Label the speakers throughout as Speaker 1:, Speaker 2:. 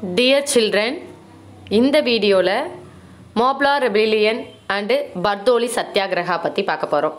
Speaker 1: dear children இந்த வீடியோவில் Moplah rebellion and Bardoli satyagraha பற்றி பார்க்க போகிறோம்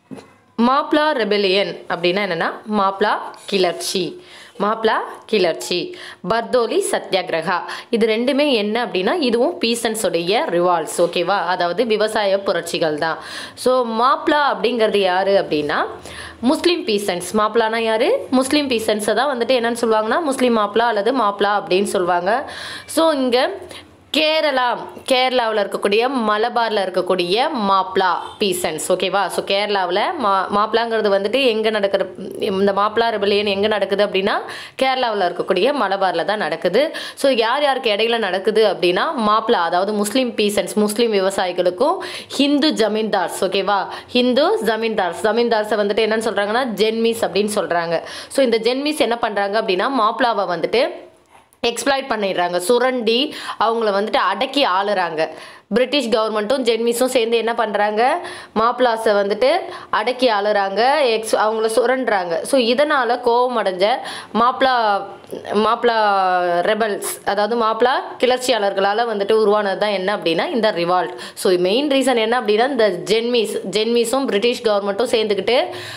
Speaker 1: மாப்ளா ரெபிலியன் அப்படின்னா என்னென்னா மாப்ளா கிளர்ச்சி மாப்ளா கிளர்ச்சி பர்தோலி சத்தியாகிரகா இது ரெண்டுமே என்ன அப்படின்னா இதுவும் பீசன்ஸுடைய ரிவால்ஸ் ஓகேவா அதாவது விவசாய புரட்சிகள் தான் ஸோ மாப்ளா அப்படிங்கிறது யார் அப்படின்னா முஸ்லீம் பீசன்ஸ் மாப்ளானா யார் முஸ்லீம் பீசன்ஸை தான் வந்துட்டு என்னன்னு சொல்லுவாங்கன்னா முஸ்லீம் மாப்ளா அல்லது மாப்ளா அப்படின்னு சொல்லுவாங்க ஸோ இங்கே கேரளா கேரளாவில் இருக்கக்கூடிய மலபாரில் இருக்கக்கூடிய மாப்ளா பீசன்ஸ் ஓகேவா ஸோ கேரளாவில் மா மாப்ளாங்கிறது வந்துட்டு எங்கே நடக்கிற இந்த மாப்ளா ரெபலியன் எங்கே நடக்குது அப்படின்னா கேரளாவில் இருக்கக்கூடிய மலபாரில் தான் நடக்குது ஸோ யார் யாருக்கு இடையில நடக்குது அப்படின்னா மாப்ளா அதாவது முஸ்லீம் பீசன்ஸ் முஸ்லீம் விவசாயிகளுக்கும் ஹிந்து ஜமீன்தார்ஸ் ஓகேவா ஹிந்து ஜமீன்தார்ஸ் ஜமீன்தார்ஸை வந்துட்டு என்னன்னு சொல்கிறாங்கன்னா ஜென்மிஸ் அப்படின்னு சொல்கிறாங்க ஸோ இந்த ஜென்மிஸ் என்ன பண்ணுறாங்க அப்படின்னா மாப்ளாவை வந்துட்டு எக்ஸ்ப்ளாய்ட் பண்ணிடுறாங்க சுரண்டி அவங்கள வந்துட்டு அடக்கி ஆளுறாங்க பிரிட்டிஷ் கவர்மெண்ட்டும் ஜென்மிஸும் சேர்ந்து என்ன பண்ணுறாங்க மாப்ளாஸை வந்துட்டு அடக்கி ஆளுறாங்க எக்ஸ் அவங்கள சுரண்டுறாங்க ஸோ இதனால் கோபம் அடைஞ்ச மாப்ளா மாப்ளா ரெபல்ஸ் அதாவது மாப்ளா கிளர்ச்சியாளர்களால் வந்துட்டு உருவானது தான் என்ன அப்படின்னா இந்த ரிவால்ட் ஸோ மெயின் ரீசன் என்ன அப்படின்னா இந்த ஜென்மிஸ் ஜென்மிஸும் பிரிட்டிஷ் கவர்மெண்ட்டும் சேர்ந்துக்கிட்டு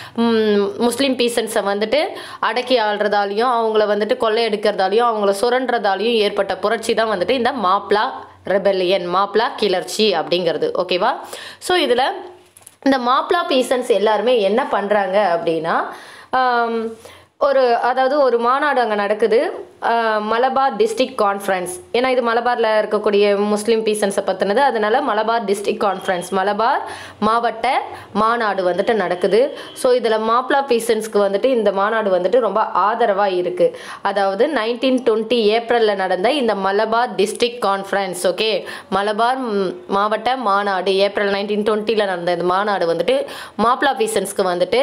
Speaker 1: ம், முஸ்லீம் பீசன்ஸை வந்துட்டு அடக்கி ஆள்றதாலையும் அவங்கள வந்துட்டு கொள்ளையடிக்கிறதாலையும் அவங்கள சுரண்டுறதாலையும் ஏற்பட்ட புரட்சி தான் வந்துட்டு இந்த மாப்ளா ரெபெல்லியன் மாப்ளா கிளர்ச்சி அப்படிங்கிறது ஓகேவா ஸோ இதில் இந்த மாப்ளா பீசன்ஸ் எல்லாருமே என்ன பண்ணுறாங்க அப்படின்னா ஆம், ஒரு அதாவது ஒரு மாநாடு அங்கே நடக்குது ஆஹ், மலபார் டிஸ்ட்ரிக்ட் கான்ஃபரன்ஸ் ஏன்னா இது மலபாரில் இருக்கக்கூடிய முஸ்லீம் பீசன்ஸை பற்றினது அதனால மலபார் டிஸ்ட்ரிக்ட் கான்ஃபரன்ஸ் மலபார் மாவட்ட மாநாடு வந்துட்டு நடக்குது ஸோ இதில் மாப்ளா பீசன்ஸ்க்கு வந்துட்டு இந்த மாநாடு வந்துட்டு ரொம்ப ஆதரவாக இருக்குது அதாவது நைன்டீன் டுவெண்ட்டி ஏப்ரலில் நடந்த இந்த Malabar district conference okay Malabar ம், மாவட்ட மாநாடு ஏப்ரல் நைன்டீன் டுவெண்ட்டியில் நடந்த இந்த மாநாடு வந்துட்டு மாப்ளா பீசன்ஸ்க்கு வந்துட்டு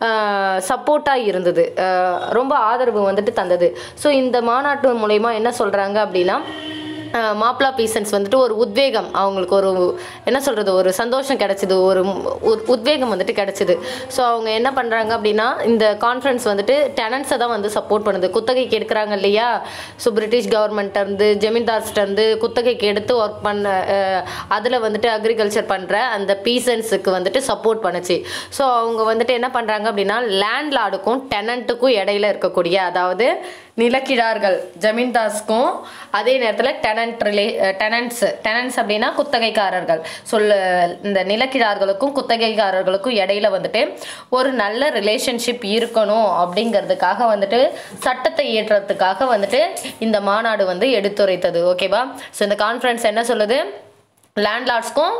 Speaker 1: சப்போர்ட்டாக இருந்தது ஆஹ் ரொம்ப ஆதரவு வந்துட்டு தந்தது ஸோ இந்த மாநாட்டு மூலயமா என்ன சொல்கிறாங்க அப்படின்னா ஆஹ் மாப்ளா பீசன்ஸ் வந்துட்டு ஒரு உத்வேகம் அவங்களுக்கு ஒரு என்ன சொல்கிறது ஒரு சந்தோஷம் கிடைச்சிது ஒரு உத்- உத்வேகம் வந்துட்டு கிடைச்சிது ஸோ அவங்க என்ன பண்ணுறாங்க அப்படின்னா இந்த கான்ஃபரன்ஸ் வந்துட்டு டெனன்ஸை தான் வந்து சப்போர்ட் பண்ணுது குத்தகைக்கு எடுக்கிறாங்க இல்லையா ஸோ பிரிட்டிஷ் கவர்மெண்ட்டேருந்து ஜமீன்தார்ஸ்டேருந்து குத்தகைக்கு எடுத்து ஒர்க் பண்ண அதில் வந்துட்டு அக்ரிகல்ச்சர் பண்ணுற அந்த பீசன்ஸுக்கு வந்துட்டு சப்போர்ட் பண்ணுச்சு ஸோ அவங்க வந்துட்டு என்ன பண்ணுறாங்க அப்படின்னா லேண்ட்லார்டுக்கும் டெனண்ட்டுக்கும் இடையில இருக்கக்கூடிய அதாவது நிலக்கிழார்கள் ஜமீன்தார்ஸ்க்கும் அதே நேரத்தில் டெனன்ட் ரிலே டெனன்ட்ஸ் டெனன்ட்ஸ் அப்படின்னா குத்தகைக்காரர்கள் சொல்ல இந்த நிலக்கிழார்களுக்கும் குத்தகைக்காரர்களுக்கும் இடையில வந்துட்டு ஒரு நல்ல ரிலேஷன்ஷிப் இருக்கணும் அப்படிங்கிறதுக்காக வந்துட்டு சட்டத்தை இயற்றுறதுக்காக வந்துட்டு இந்த மாநாடு வந்து எடுத்துரைத்தது ஓகேவா ஸோ இந்த கான்ஃபரன்ஸ் என்ன சொல்லுது லேண்ட்லார்ட்ஸ்க்கும்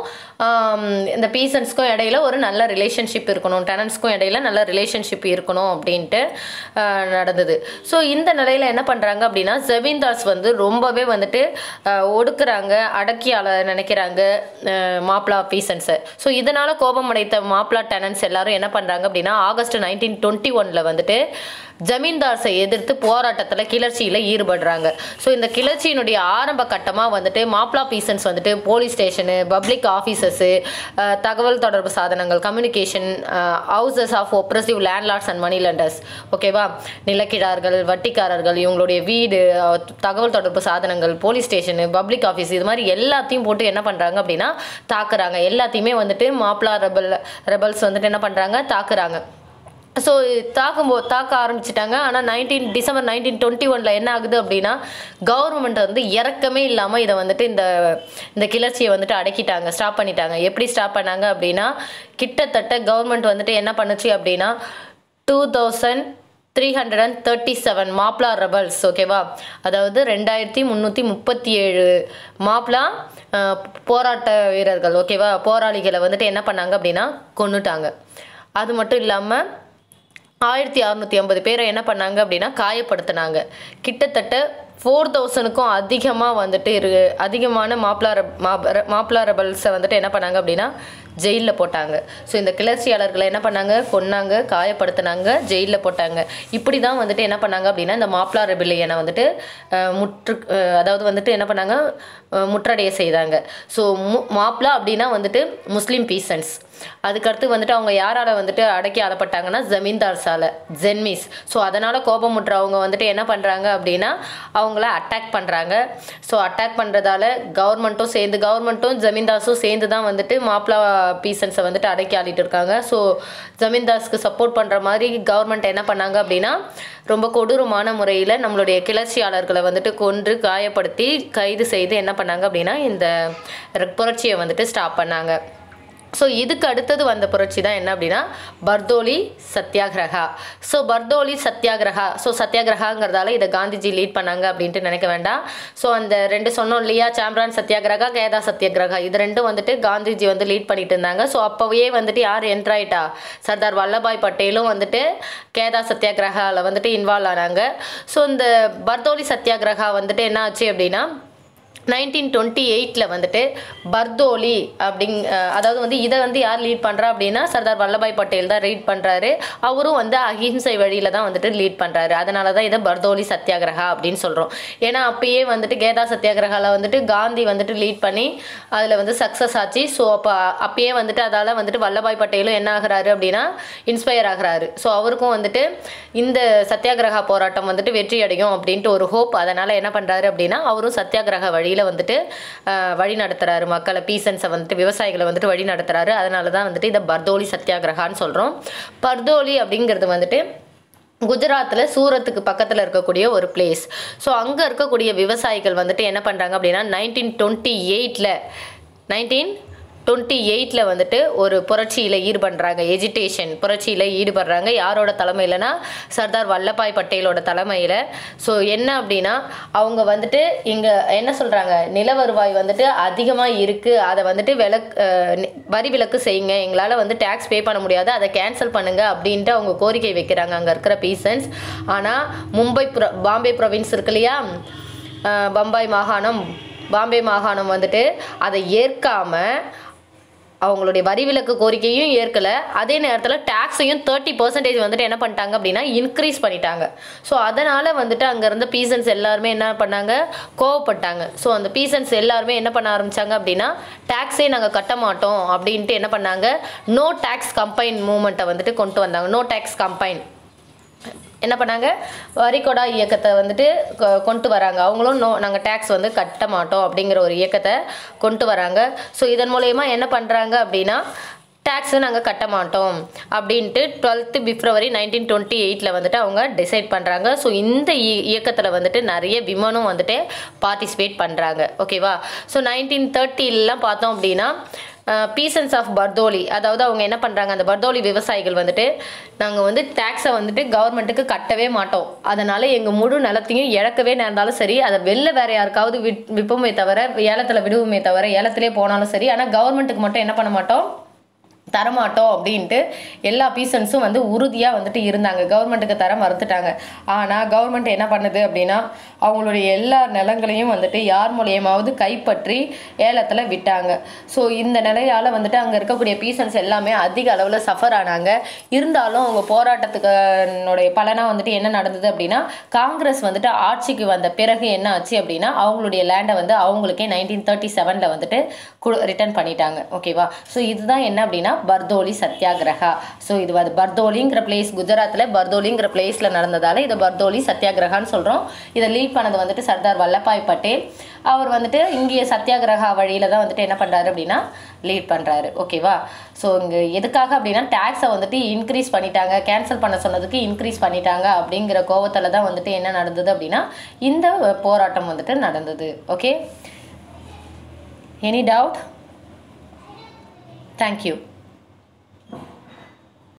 Speaker 1: இந்த பீசன்ஸ்க்கும் இடையில ஒரு நல்ல ரிலேஷன்ஷிப் இருக்கணும் டெனன்ஸ்க்கும் இடையில நல்ல ரிலேஷன்ஷிப் இருக்கணும் அப்படின்ட்டு ஆஹ், நடந்தது ஸோ இந்த நிலையில் என்ன பண்ணுறாங்க அப்படின்னா ஜமீன்தார்ஸ் வந்து ரொம்பவே வந்துட்டு ஆஹ், ஒடுக்குறாங்க அடக்கி ஆள நினைக்கிறாங்க ஆஹ், மாப்ளா பீசன்ஸை ஸோ இதனால் கோபம் அடைத்த மாப்ளா டெனன்ஸ் எல்லாரும் என்ன பண்ணுறாங்க அப்படின்னா ஆகஸ்ட் நைன்டீன் டுவெண்ட்டி ஒனில் வந்துட்டு ஜமீன்தார்ஸை எதிர்த்து போராட்டத்தில் கிளர்ச்சியில் ஈடுபடுறாங்க ஸோ இந்த கிளர்ச்சியினுடைய ஆரம்ப கட்டமாக வந்துட்டு மாப்ளா பீசன்ஸ் வந்துட்டு போலீஸ் ஸ்டேஷனு பப்ளிக் ஆஃபீஸஸு தகவல் தொடர்பு சாதனங்கள் communication houses of oppressive landlords and money lenders ஓகேவா நிலக்கிழார்கள் வட்டிக்காரர்கள் இவங்களுடைய வீடு அஹ், தகவல் தொடர்பு சாதனங்கள் போலீஸ் ஸ்டேஷனு பப்ளிக் ஆஃபீஸ் இது மாதிரி எல்லாத்தையும் போட்டு என்ன பண்ணுறாங்க அப்படின்னா தாக்குறாங்க எல்லாத்தையுமே வந்துட்டு மாப்ளா ரெபல் ரெபல்ஸ் வந்துட்டு என்ன பண்ணுறாங்க தாக்குறாங்க ஸோ தாக்கும்போது தாக்க ஆரம்பிச்சிட்டாங்க ஆனால் நைன்டீன் டிசம்பர் நைன்டீன் டுவெண்ட்டி ஒனில் என்ன ஆகுது அப்படின்னா கவர்மெண்ட் வந்து இறக்கமே இல்லாமல் இதை வந்துட்டு இந்த இந்த கிளர்ச்சியை வந்துட்டு அடக்கிட்டாங்க ஸ்டாப் பண்ணிட்டாங்க எப்படி ஸ்டாப் பண்ணாங்க அப்படின்னா கிட்டத்தட்ட கவர்மெண்ட் வந்துட்டு என்ன பண்ணுச்சு அப்படின்னா two thousand three hundred and thirty seven Moplah rebels ஓகேவா அதாவது ரெண்டாயிரத்தி முந்நூற்றி முப்பத்தி ஏழு மாப்ளா அஹ், போராட்ட வீரர்கள் ஓகேவா போராளிகளை வந்துட்டு என்ன பண்ணாங்க அப்படின்னா கொன்னுட்டாங்க அது மட்டும் இல்லாமல் ஆயிரத்தி அறநூற்றி ஐம்பது பேரை என்ன பண்ணாங்க அப்படின்னா காயப்படுத்தினாங்க கிட்டத்தட்ட ஃபோர் தௌசண்ட்க்கும் அதிகமாக வந்துட்டு இரு அதிகமான மாப்ளா ரெப் மாப்- ரெ- மாப்ளா ரெபல்ஸை வந்துட்டு என்ன பண்ணாங்க அப்படின்னா ஜெயிலில் போட்டாங்க ஸோ இந்த கிளர்ச்சியாளர்களை என்ன பண்ணாங்க கொன்னாங்க காயப்படுத்தினாங்க ஜெயிலில் போட்டாங்க இப்படி தான் வந்துட்டு என்ன பண்ணாங்க அப்படின்னா இந்த மாப்ளா ரெபிலியனை வந்துட்டு அஹ், முற்று அஹ், அதாவது வந்துட்டு என்ன பண்ணாங்க அஹ், முற்றடைய செய்தாங்க ஸோ மு மாப்ளா அப்படின்னா வந்துட்டு முஸ்லீம் பீசன்ஸ் அதுக்கடுத்து வந்துட்டு அவங்க யாரால வந்துட்டு அடக்கி ஆளப்பட்டாங்கன்னா ஜமீன்தார்ஸால ஜென்மிஸ் ஸோ அதனால் கோபமுற்றவங்க வந்துட்டு என்ன பண்ணுறாங்க அப்படின்னா அவங்கள அட்டாக் பண்ணுறாங்க ஸோ அட்டாக் பண்ணுறதால கவர்மெண்ட்டும் சேர்ந்து கவர்மெண்ட்டும் ஜமீன்தார்ஸும் சேர்ந்து தான் வந்துட்டு மாப்ளா பீசன்ஸை வந்துட்டு அடக்கி ஆளிட்டு இருக்காங்க ஸோ ஜமீன்தார்ஸ்க்கு சப்போர்ட் பண்ணுற மாதிரி கவர்மெண்ட் என்ன பண்ணாங்க அப்படின்னா ரொம்ப கொடூரமான முறையில் நம்மளுடைய கிளர்ச்சியாளர்களை வந்துட்டு கொன்று காயப்படுத்தி கைது செய்து என்ன பண்ணாங்க அப்படின்னா இந்த புரட்சியை வந்துட்டு ஸ்டாப் பண்ணாங்க ஸோ இதுக்கு அடுத்தது வந்த புரட்சி தான் என்ன அப்படின்னா பர்தோலி சத்தியாகிரகா ஸோ பர்தோலி சத்தியாகிரகா ஸோ சத்தியாகிரகாங்கிறதால இதை காந்திஜி லீட் பண்ணாங்க அப்படின்ட்டு நினைக்க வேண்டாம் ஸோ அந்த ரெண்டு சொன்னோம் இல்லையா சாம்ரான் சத்தியாகிரகா கேதா சத்தியாகிரகா இது ரெண்டும் வந்துட்டு காந்திஜி வந்து லீட் பண்ணிட்டு இருந்தாங்க ஸோ அப்போவே வந்துட்டு யார் என்ட்ரு ஆயிட்டா சர்தார் வல்லபாய் பட்டேலும் வந்துட்டு கேதா சத்தியாகிரகாவில் வந்துட்டு இன்வால்வ் ஆனாங்க ஸோ இந்த பர்தோலி சத்தியாகிரகா வந்துட்டு என்ன ஆச்சு அப்படின்னா நைன்டீன் டுவெண்ட்டி எயிட்டில் வந்துட்டு பர்தோலி அப்படிங் அஹ் அதாவது வந்து இதை வந்து யார் லீட் பண்ணுறா அப்படின்னா சர்தார் வல்லபாய் பட்டேல் தான் லீட் பண்ணுறாரு அவரும் வந்து அஹிம்சை வழியில் தான் வந்துட்டு லீட் பண்ணுறாரு அதனால தான் இதை பர்தோலி சத்தியாகிரகா அப்படின்னு சொல்கிறோம் ஏன்னா அப்பயே வந்துட்டு கேதா சத்தியாகிரகாவில் வந்துட்டு காந்தி வந்துட்டு லீட் பண்ணி அதில் வந்து சக்ஸஸ் ஆச்சு ஸோ அப்போ அப்பயே வந்துட்டு அதால் வந்துட்டு வல்லபாய் பட்டேலும் என்ன ஆகுறாரு அப்படின்னா இன்ஸ்பயர் ஆகுறாரு ஸோ அவருக்கும் வந்துட்டு இந்த சத்தியாகிரகா போராட்டம் வந்துட்டு வெற்றி அடையும் அப்படின்ட்டு ஒரு ஹோப் அதனால் என்ன பண்ணுறாரு அப்படின்னா அவரும் சத்தியாகிரக வழியில் வந்துட்டு அஹ், வழி நடத்துறாரு மக்களை பீசன்ஸை வந்துட்டு விவசாயிகளை வந்துட்டு வழி நடத்துறாரு அதனால தான் வந்துட்டு இதை பர்தோலி சத்தியாகிரகான்னு சொல்கிறோம் பர்தோலி அப்படிங்கிறது வந்துட்டு குஜராத்தில் சூரத்துக்கு பக்கத்தில் இருக்கக்கூடிய ஒரு பிளேஸ் ஸோ அங்கே இருக்கக்கூடிய விவசாயிகள் வந்துட்டு என்ன பண்ணுறாங்க அப்படின்னா நைன்டீன் டுவெண்ட்டி எயிட்டில் நைன்டீன் டுவெண்ட்டி எயிட்டில் வந்துட்டு ஒரு புரட்சியில் ஈடுபடுறாங்க எஜிடேஷன் புரட்சியில் ஈடுபடுறாங்க யாரோட தலைமையிலனா சர்தார் வல்லபாய் பட்டேலோட தலைமையில் ஸோ என்ன அப்படின்னா அவங்க வந்துட்டு இங்கே என்ன சொல்கிறாங்க நில வருவாய் வந்துட்டு அதிகமாக இருக்குது அதை வந்துட்டு விலக் அஹ், நி- வரி விலக்கு செய்யுங்க எங்களால் வந்து டேக்ஸ் பே பண்ண முடியாது அதை கேன்சல் பண்ணுங்க அப்படின்ட்டு அவங்க கோரிக்கை வைக்கிறாங்க அங்கே இருக்கிற பீசன்ஸ் ஆனால் மும்பை ப்ர பாம்பே ப்ரொவின்ஸ் இருக்கு இல்லையா அஹ், பம்பாய் மாகாணம் பாம்பே மாகாணம் வந்துட்டு அதை ஏற்காம அவங்களுடைய வரி விலக்கு கோரிக்கையும் ஏற்கலை அதே நேரத்தில் டேக்ஸையும் தேர்ட்டி பர்சன்டேஜ் வந்துட்டு என்ன பண்ணிட்டாங்க அப்படின்னா இன்க்ரீஸ் பண்ணிட்டாங்க ஸோ அதனால் வந்துட்டு அங்கே இருந்த பீசன்ஸ் எல்லாருமே என்ன பண்ணாங்க கோவப்பட்டாங்க ஸோ அந்த பீசன்ஸ் எல்லாருமே என்ன பண்ண ஆரம்பிச்சாங்க அப்படின்னா டேக்ஸே நாங்கள் கட்ட மாட்டோம் அப்படின்ட்டு என்ன பண்ணாங்க நோ டேக்ஸ் கம்பைன் மூமெண்ட்டை வந்துட்டு கொண்டு வந்தாங்க நோ டேக்ஸ் கம்பைன் என்ன பண்ணாங்க வரிகொடா இயக்கத்தை வந்துட்டு கொ- கொண்டு வராங்க அவங்களும் நோ நாங்கள் டேக்ஸ் வந்து கட்ட மாட்டோம் அப்படிங்கிற ஒரு இயக்கத்தை கொண்டு வராங்க ஸோ இதன் மூலயமா என்ன பண்ணுறாங்க அப்படின்னா டேக்ஸை நாங்கள் கட்ட மாட்டோம் அப்படின்ட்டு டுவெல்த்து பிப்ரவரி நைன்டீன் டுவெண்ட்டி எயிட்டில் வந்துட்டு அவங்க டிசைட் பண்ணுறாங்க ஸோ இந்த இ- இயக்கத்தில் வந்துட்டு நிறைய விமனும் வந்துட்டு பார்ட்டிசிபேட் பண்ணுறாங்க ஓகேவா ஸோ நைன்டீன் தேர்ட்டிலாம் பார்த்தோம் அப்படின்னா பீசன்ஸ் ஆஃப் பர்தோலி அதாவது அவங்க என்ன பண்ணுறாங்க அந்த பர்தோலி விவசாயிகள் வந்துட்டு நாங்கள் வந்து டேக்ஸை வந்துட்டு கவர்மெண்ட்டுக்கு கட்டவே மாட்டோம் அதனால் எங்கள் முழு நிலத்தையும் இழக்கவே நேர்ந்தாலும் சரி அதை வெளில வேற யாருக்காவது விட் விற்போமே தவிர ஏலத்தில் விடுவோமே தவிர ஏலத்திலே போனாலும் சரி ஆனால் கவர்மெண்ட்டுக்கு மட்டும் என்ன பண்ண மாட்டோம் தரமாட்டோம் அப்படின்ட்டு எல்லா பீசன்ஸும் வந்து உறுதியாக வந்துட்டு இருந்தாங்க கவர்மெண்ட்டுக்கு தர மறுத்துட்டாங்க ஆனால் கவர்மெண்ட் என்ன பண்ணுது அப்படின்னா அவங்களுடைய எல்லா நிலங்களையும் வந்துட்டு யார் மூலியமாவது கைப்பற்றி ஏலத்தில் விட்டாங்க ஸோ இந்த நிலையால் வந்துட்டு அங்கே இருக்கக்கூடிய பீசன்ஸ் எல்லாமே அதிக அளவில் சஃபர் ஆனாங்க இருந்தாலும் அவங்க போராட்டத்துக்கு பலனாக வந்துட்டு என்ன நடந்தது அப்படின்னா காங்கிரஸ் வந்துட்டு ஆட்சிக்கு வந்த பிறகு என்ன ஆச்சு அப்படின்னா அவங்களுடைய லேண்டை வந்து அவங்களுக்கே நைன்டீன் தேர்ட்டி செவனில் வந்துட்டு ரிட்டர்ன் பண்ணிட்டாங்க ஓகேவா ஸோ இதுதான் என்ன அப்படின்னா பர்தோலி சத்தியாகிரகா ஸோ இது வந்து பர்தோலிங்கிற பிளேஸ் குஜராத்தில் பர்தோலிங்கிற பிளேஸில் நடந்ததால இதை பர்தோலி சத்தியாகிரகான்னு சொல்கிறோம் இதை லீட் பண்ணது வந்துட்டு சர்தார் வல்லபாய் பட்டேல் அவர் வந்துட்டு இங்கே சத்தியாகிரகா வழியில் தான் வந்துட்டு என்ன பண்ணுறாரு அப்படின்னா லீட் பண்ணுறாரு ஓகேவா ஸோ இங்கே எதுக்காக அப்படின்னா டேக்ஸை வந்துட்டு இன்க்ரீஸ் பண்ணிட்டாங்க கேன்சல் பண்ண சொன்னதுக்கு இன்க்ரீஸ் பண்ணிட்டாங்க அப்படிங்கிற கோவத்தில் தான் வந்துட்டு என்ன நடந்தது அப்படின்னா இந்த போராட்டம் வந்துட்டு நடந்தது ஓகே எனி டவுட் தேங்க்யூ